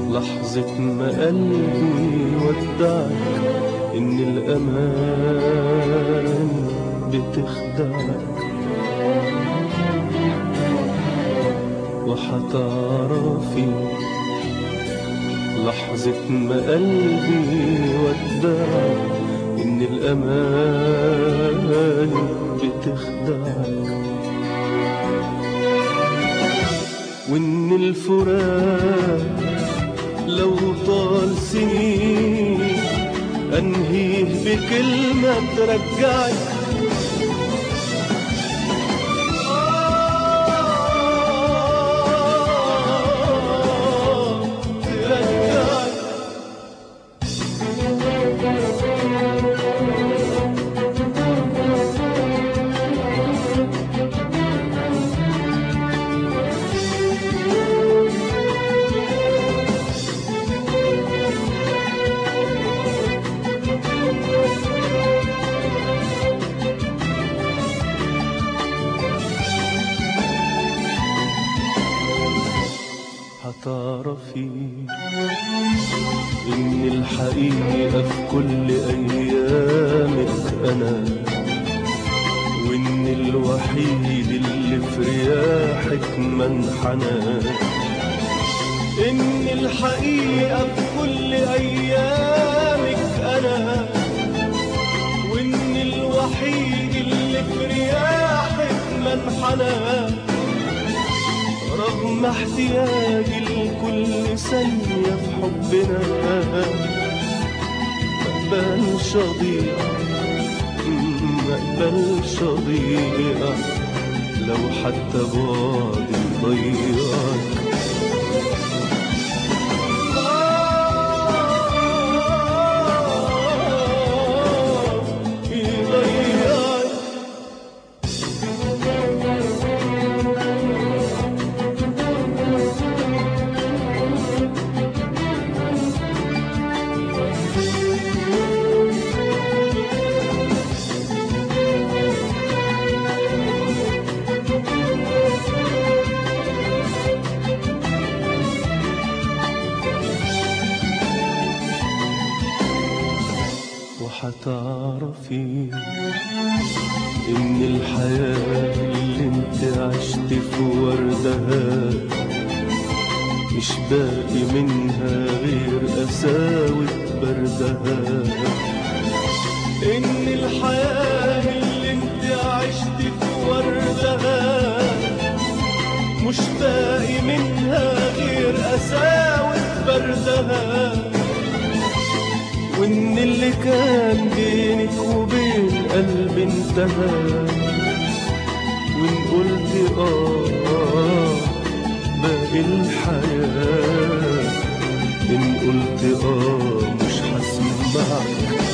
لحظة ما قلبي ودعك إن الأمان بتخدعك وحتعرفي لحظة ما قلبي ودعك إن الأمان بتخدعك وإن الفراق لو طال سنين أنهيه بكلمة ترجعك آه، ترجعك هتعرفي إن الحقيقة في كل أيامك أنا وإن الوحيد اللي في رياحك منحنى إن الحقيقة في كل أيامك أنا وإن الوحيد اللي في رياحك منحنى رغم احتياجي لكل ثانية في حبنا مقبلش أضيع مقبلش أضيع لو حتى بعدي ضيعك آه، يضيعك وحتعرفي إن الحياة اللي انت عشت في وردها مش باقي منها غير قساوة بردها إن الحياة اللي انت عشت في وردها مش باقي منها غير قساوة بردها وإن اللي كان بينك وبين قلبي انتهى وإن قلت آه باقي الحياة إن قلت آه مش هسمعك